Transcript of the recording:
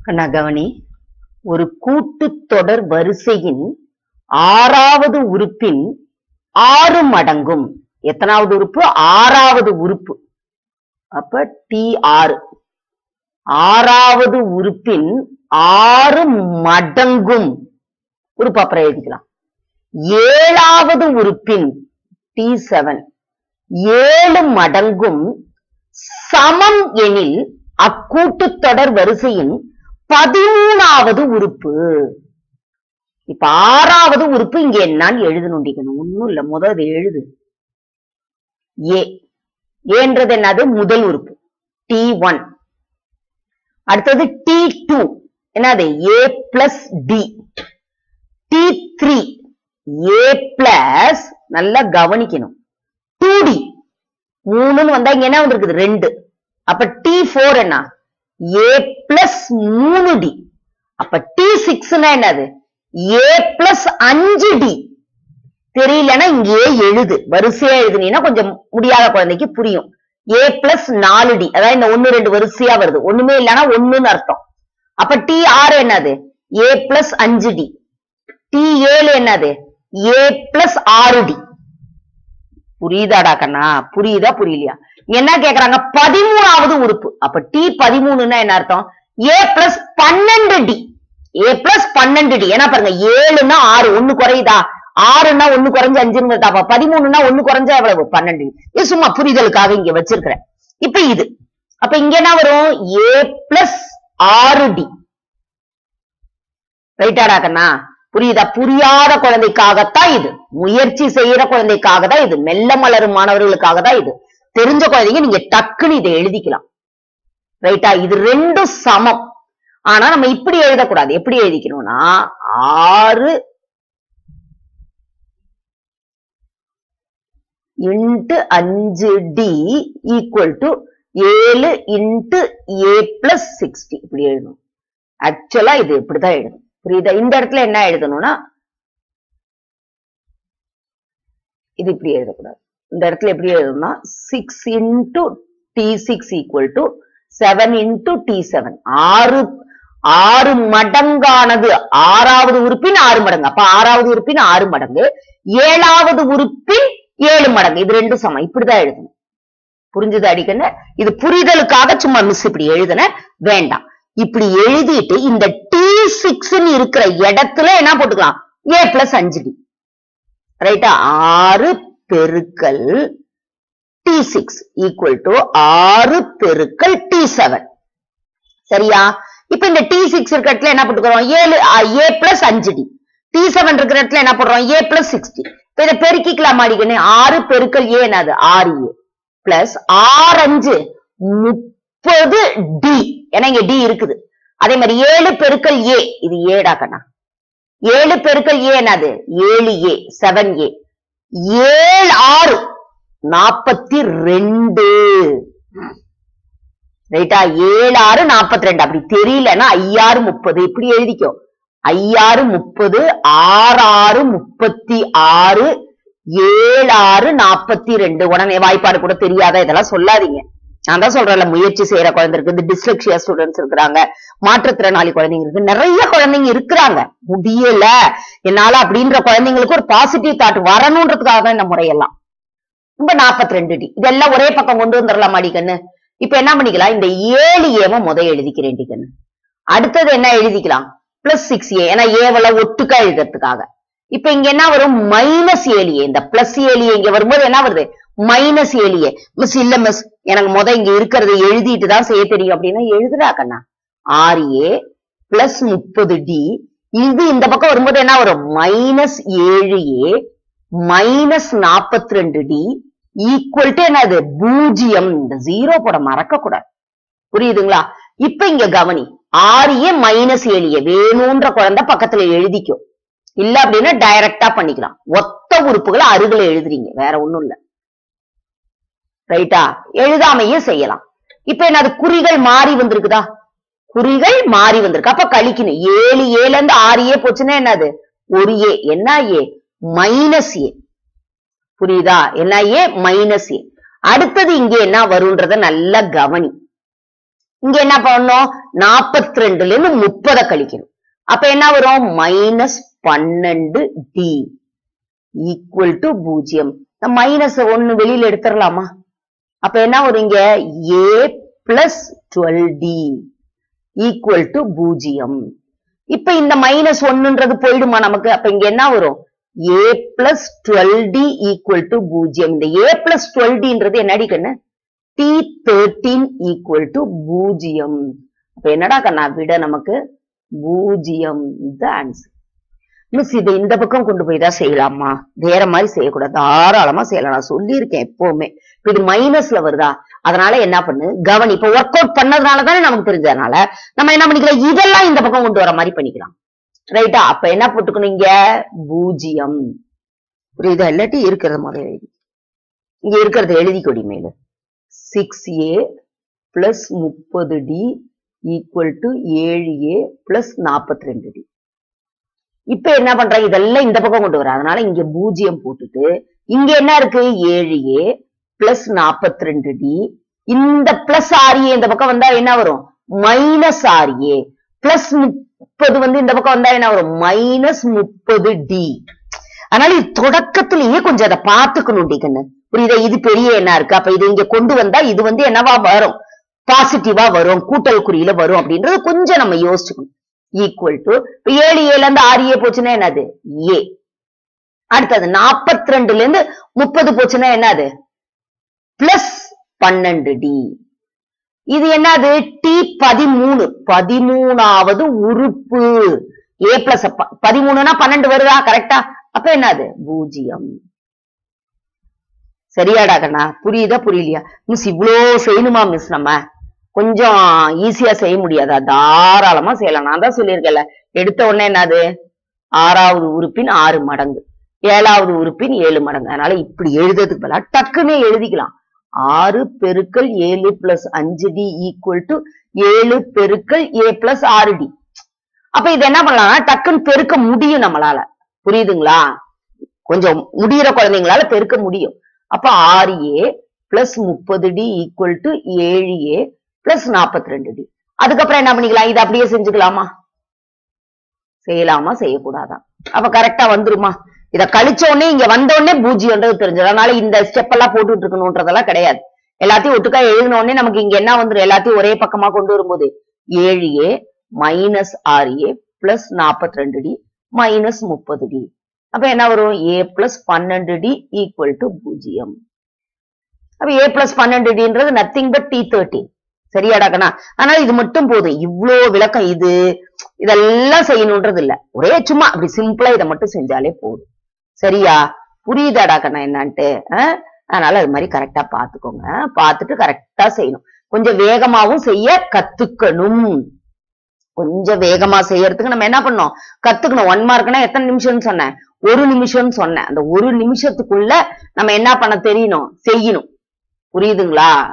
கண்ணா கவனி ஒரு கூட்டுத்தொடர் வரிசையின் ஆறாவது உறுப்பின் ஆறு மடங்கும் எத்தனாவது உறுப்பு ஆறாவது உறுப்பு அப்ப டி ஆறு ஆறாவது உறுப்பின் ஆறு மடங்கும் உறுப்பு அப்புறம் எழுதிக்கலாம் ஏழாவது உறுப்பின் டி செவன் ஏழு மடங்கும் சமம் எனில் அக்கூட்டுத்தொடர் வரிசையின் பதிமூணாவது உறுப்பு இப்ப ஆறாவது உறுப்பு இங்க என்னன்னு எழுதணுண்டிக்கணும் ஒண்ணும் இல்ல முதல் அது எழுது ஏ ஏன்றது என்னது முதல் உறுப்பு டி ஒன் அடுத்தது டி டூ என்னது A plus T T three A plus நல்லா கவனிக்கணும் டூ டி மூணுன்னு வந்தா இங்க என்ன வந்திருக்குது ரெண்டு அப்ப டி ஃபோர் என்ன ஏ பிளஸ் மூணு டி அப்ப டி சிக்ஸ்னா என்னது ஏ பிளஸ் அஞ்சு டி தெரியலன்னா இங்கேயே எழுது வரிசையா எழுதுனீங்கன்னா கொஞ்சம் முடியாத குழந்தைக்கு புரியும் ஏ பிளஸ் நாலு டி அதாவது இந்த ஒண்ணு ரெண்டு வரிசையா வருது ஒண்ணுமே இல்லைன்னா ஒண்ணுன்னு அர்த்தம் அப்ப டி ஆறு என்னது ஏ பிளஸ் அஞ்சு டி டி ஏழு என்னது ஏ பிளஸ் ஆறு டி புரியுதாடா கண்ணா புரியுதா புரியலையா என்ன கேக்குறாங்க பதிமூணாவது உறுப்பு அப்ப டி பதிமூணுன்னா என்ன அர்த்தம் ஏ பிளஸ் பன்னெண்டு டி ஏ பிளஸ் பன்னெண்டு டி ஏன்னா பாருங்க ஏழுன்னா ஆறு ஒண்ணு குறையுதா ஆறுன்னா ஒண்ணு குறைஞ்சு அஞ்சுன்னு அப்ப பதிமூணுன்னா ஒண்ணு குறைஞ்சா எவ்வளவு பன்னெண்டு இது சும்மா புரிதலுக்காக இங்க வச்சிருக்கிறேன் இப்ப இது அப்ப இங்க என்ன வரும் ஏ பிளஸ் ஆறு டி ரைட்டாடா கண்ணா புரியுதா புரியாத குழந்தைக்காகத்தான் இது முயற்சி செய்யற குழந்தைக்காக தான் இது மெல்ல மலரும் மாணவர்களுக்காக தான் இது தெரிஞ்ச குழந்தைங்க நீங்க டக்குன்னு இதை எழுதிக்கலாம் ரைட்டா இது ரெண்டும் சமம் ஆனா நம்ம இப்படி எழுதக்கூடாது எப்படி எழுதிக்கணும்னா ஆறு இன்ட்டு அஞ்சு டி ஈக்குவல் டு ஏழு இன்ட்டு ஏ பிளஸ் சிக்ஸ்டி இப்படி எழுதணும் ஆக்சுவலா இது இப்படிதான் எழுதணும் புரியுதா இந்த இடத்துல என்ன எழுதணும்னா இது இப்படி எழுதக்கூடாது இந்த இடத்துல எப்படி எழுதணும்னா six into T six equal to seven into T seven ஆறு ஆறு மடங்கானது ஆறாவது உறுப்பின் ஆறு மடங்கு அப்ப ஆறாவது உறுப்பின் ஆறு மடங்கு ஏழாவது உறுப்பின் ஏழு மடங்கு இது ரெண்டும் சமம் இப்படிதான் எழுதணும் புரிஞ்சது அடிக்கன்னு இது புரிதலுக்காக சும்மா மிஸ் இப்படி எழுதுன வேண்டாம் இப்படி எழுதிட்டு இந்த டி சிக்ஸ் இருக்கிற இடத்துல என்ன போட்டுக்கலாம் ஏ பிளஸ் அஞ்சு டி ரைட்டா ஆறு பெருக்கல் டி சிக்ஸ் ஈக்குவல் டு ஆறு பெருக்கல் டி செவன் சரியா இப்ப இந்த டி சிக்ஸ் இருக்கிற இடத்துல என்ன போட்டுக்கிறோம் ஏழு ஏ பிளஸ் அஞ்சு டி டி செவன் இருக்கிற இடத்துல என்ன போடுறோம் ஏ பிளஸ் சிக்ஸ்டி இப்ப இதை பெருக்கிக்கலாம் அடிக்கணே ஆறு பெருக்கல் ஏ என்னது ஆறு ஏ பிளஸ் ஆறு அஞ்சு முப்பது டி ஏன்னா இங்க டி இருக்குது அதே மாதிரி ஏழு பெருக்கல் ஏ இது ஏடா கண்ணா ஏழு பெருக்கல் ஏ என்னது ஏழு ஏ செவன் ஏ ஏழு ஆறு நாப்பத்தி ரெண்டு ரைட்டா ஏழு ஆறு நாப்பத்தி ரெண்டு அப்படி தெரியலன்னா ஐயாறு முப்பது இப்படி எழுதிக்கோ ஐயாறு முப்பது ஆறு ஆறு முப்பத்தி ஆறு ஏழு ஆறு நாப்பத்தி ரெண்டு உடனே வாய்ப்பாடு கூட தெரியாத இதெல்லாம் சொல்லாதீங்க நான் தான் சொல்றேன்ல முயற்சி செய்யற குழந்தை இருக்குது டிஸ்லெக்ஷியா ஸ்டூடெண்ட்ஸ் இருக்கிறாங்க மாற்றுத்திறனாளி குழந்தைங்க இருக்கு நிறைய குழந்தைங்க இருக்கிறாங்க முடியல என்னால அப்படின்ற குழந்தைங்களுக்கு ஒரு பாசிட்டிவ் தாட் வரணுன்றதுக்காக தான் இந்த முறையெல்லாம் ரொம்ப நாற்பத்தி ரெண்டு டி இதெல்லாம் ஒரே பக்கம் கொண்டு வந்துடலாம் அடிக்கண்ணு இப்ப என்ன பண்ணிக்கலாம் இந்த ஏழு ஏவ முத எழுதிக்கிறேன் டி கண்ணு அடுத்தது என்ன எழுதிக்கலாம் பிளஸ் சிக்ஸ் ஏ ஏன்னா ஏவெல்லாம் ஒட்டுக்கா எழுதுறதுக்காக இப்ப இங்க என்ன வரும் மைனஸ் ஏழு ஏ இந்த பிளஸ் ஏழு இங்க வரும்போது என்ன வருது மைனஸ் ஏழு ஏ மிஸ் இல்ல மிஸ் எனக்கு முத இங்க இருக்கிறத எழுதிட்டு தான் செய்ய தெரியும் அப்படின்னா எழுதுடா கண்ணா ஆறு ஏ பிளஸ் முப்பது டி இது இந்த பக்கம் வரும்போது என்ன வரும் மைனஸ் ஏழு ஏ மைனஸ் நாற்பத்தி ரெண்டு டி ஈக்குவல் டு என்னது பூஜ்ஜியம் இந்த ஜீரோ போட மறக்க கூடாது புரியுதுங்களா இப்ப இங்க கவனி ஆறு ஏ மைனஸ் ஏழு ஏ வேணும்ன்ற குழந்தை பக்கத்துல எழுதிக்கும் இல்ல அப்படின்னா டைரக்டா பண்ணிக்கலாம் ஒத்த உறுப்புகளை அருகில எழுதுறீங்க வேற ஒண்ணும் இல்ல ரைட்டா எழுதாமையே செய்யலாம் இப்ப என்னது குறிகள் மாறி வந்திருக்குதா குறிகள் மாறி வந்திருக்கு அப்ப கழிக்கணும் ஏழு ஏழுல இருந்து ஆறு ஏ போச்சுன்னா என்னது ஒரு ஏ என்ன ஏ மைனஸ் ஏ புரியுதா என்ன ஏ மைனஸ் ஏ அடுத்தது இங்க என்ன வரும்ன்றத நல்லா கவனி இங்க என்ன பண்ணணும் நாற்பத்தி ரெண்டுல இருந்து முப்பதை கழிக்கணும் அப்ப என்ன வரும் மைனஸ் பன்னெண்டு டி ஈக்குவல் டு பூஜ்ஜியம் மைனஸ் ஒன்னு வெளியில எடுத்துடலாமா அப்ப என்ன வரும் இங்க A plus twelve T equal to பூஜ்ஜியம் இப்ப இந்த மைனஸ் ஒன்னுன்றது போயிடுமா நமக்கு அப்ப இங்க என்ன வரும் A plus twelve T equal to பூஜ்ஜியம் இந்த ஏ பிளஸ் டுவெல் டின்றது என்னடி கண்ணு டி தேர்ட்டீன் ஈக்குவல் டு பூஜ்ஜியம் அப்ப என்னடா கண்ணா விட நமக்கு பூஜ்ஜியம் த ஆன்சர் மிஸ் இதை இந்த பக்கம் கொண்டு போய் தான் செய்யலாமா வேற மாதிரி செய்யக்கூடாது தாராளமா செய்யலாம் நான் சொல்லியிருக்கேன் எப்பவுமே இப்ப இது மைனஸ்ல வருதா அதனால என்ன பண்ணு கவனி இப்ப ஒர்க் அவுட் பண்ணதுனால தானே நமக்கு தெரிஞ்சதுனால நம்ம என்ன பண்ணிக்கலாம் இதெல்லாம் இந்த பக்கம் கொண்டு வர மாதிரி பண்ணிக்கலாம் ரைட்டா அப்ப என்ன போட்டுக்கணும் இங்க பூஜ்ஜியம் புரியுதா இல்லாட்டி இருக்கிறத முதல்ல எழுதி இங்க இருக்கிறத எழுதி கொடி மேல சிக்ஸ் ஏ பிளஸ் முப்பது டி ஈக்குவல் டு ஏழு ஏ பிளஸ் நாற்பத்தி ரெண்டு டி இப்ப என்ன பண்றாங்க இதெல்லாம் இந்த பக்கம் கொண்டு வர அதனால இங்க பூஜ்ஜியம் போட்டுட்டு இங்க என்ன இருக்கு ஏழு ஏ பிளஸ் நாற்பத்தி ரெண்டு டி இந்த பிளஸ் ஆர்ஏ இந்த பக்கம் வந்தா என்ன வரும் மைனஸ் ஆர்ஏ பிளஸ் முப்பது வந்து இந்த பக்கம் வந்தா என்ன வரும் மைனஸ் முப்பது டி அதனால இது தொடக்கத்திலேயே கொஞ்சம் அதை பார்த்துக்கணும் டி கண்ணு புரியுதா இது பெரிய என்ன இருக்கு அப்ப இது இங்க கொண்டு வந்தா இது வந்து என்னவா வரும் பாசிட்டிவா வரும் கூட்டல் குறியில வரும் அப்படின்றது கொஞ்சம் நம்ம யோசிச்சுக்கணும் ஈக்குவல் டு இப்ப ஏழு ஏழுல இருந்து ஆறு ஏ போச்சுன்னா என்னது ஏ அடுத்தது நாற்பத்தி ரெண்டுல இருந்து முப்பது போச்சுன்னா என்னது பிளஸ் பன்னெண்டு டி இது என்னது டி பதிமூணு பதிமூணாவது உறுப்பு ஏ பிளஸ் பதிமூணுனா பன்னெண்டு வருதா கரெக்டா அப்ப என்னது பூஜ்ஜியம் சரியாடா கண்ணா புரியுதா புரியலையா மிஸ் இவ்வளோ செய்யணுமா மிஸ் நம்ம கொஞ்சம் ஈஸியா செய்ய முடியாதா தாராளமா செய்யலாம் நான் தான் சொல்லியிருக்கேன்ல எடுத்த உடனே என்னது ஆறாவது உறுப்பின் ஆறு மடங்கு ஏழாவது உறுப்பின் ஏழு மடங்கு அதனால இப்படி எழுதுறதுக்கு பதிலா டக்குன்னு எழுதிக்கலாம் ஆறு பெருக்கல் ஏழு பிளஸ் அஞ்சு டி ஈக்குவல் டு ஏழு பெருக்கல் ஏ பிளஸ் ஆறு டி அப்ப இது என்ன பண்ணலாம்னா டக்குன்னு பெருக்க முடியும் நம்மளால புரியுதுங்களா கொஞ்சம் முடியிற குழந்தைங்களால பெருக்க முடியும் அப்ப ஆறு ஏ பிளஸ் முப்பது டி ஈக்குவல் டு ஏழு ஏ பிளஸ் நாற்பத்தி ரெண்டு டி அதுக்கப்புறம் என்ன பண்ணிக்கலாம் இது அப்படியே செஞ்சுக்கலாமா செய்யலாமா செய்யக்கூடாதா அப்ப கரெக்டா வந்துருமா இத கழிச்ச உடனே இங்க வந்த உடனே பூஜ்ஜியம்ன்றது தெரிஞ்சது அதனால இந்த ஸ்டெப் எல்லாம் போட்டுட்டு இருக்கணும்ன்றதெல்லாம் கிடையாது எல்லாத்தையும் ஒட்டுக்கா எழுதின உடனே நமக்கு இங்க என்ன வந்துரும் எல்லாத்தையும் ஒரே பக்கமா கொண்டு வரும்போது ஏழு ஏ மைனஸ் ஆறு ஏ பிளஸ் நாற்பத்தி ரெண்டு டி மைனஸ் முப்பது டி அப்ப என்ன வரும் ஏ பிளஸ் பன்னெண்டு டி ஈக்குவல் டு பூஜ்ஜியம் அப்ப ஏ பிளஸ் பன்னெண்டு டின்றது நத்திங் பட் டி தேர்ட்டின் சரியாடா கண்ணா அதனால இது மட்டும் போதும் இவ்ளோ விளக்கம் இது இதெல்லாம் செய்யணும்ன்றது இல்ல ஒரே சும்மா அப்படி சிம்பிளா இதை மட்டும் செஞ்சாலே போதும் சரியா புரியுதாடா கண்ணா என்னன்ட்டு அஹ்? அதனால அது மாதிரி கரெக்டா பாத்துக்கோங்க பார்த்துட்டு கரெக்டா செய்யணும் கொஞ்சம் வேகமாவும் செய்ய கத்துக்கணும் கொஞ்சம் வேகமா செய்யறதுக்கு நம்ம என்ன பண்ணோம் கத்துக்கணும் ஒன் மார்க்னா எத்தனை நிமிஷம்னு சொன்னேன் ஒரு நிமிஷம்னு சொன்னேன் அந்த ஒரு நிமிஷத்துக்குள்ள நம்ம என்ன பண்ண தெரியணும் செய்யணும் புரியுதுங்களா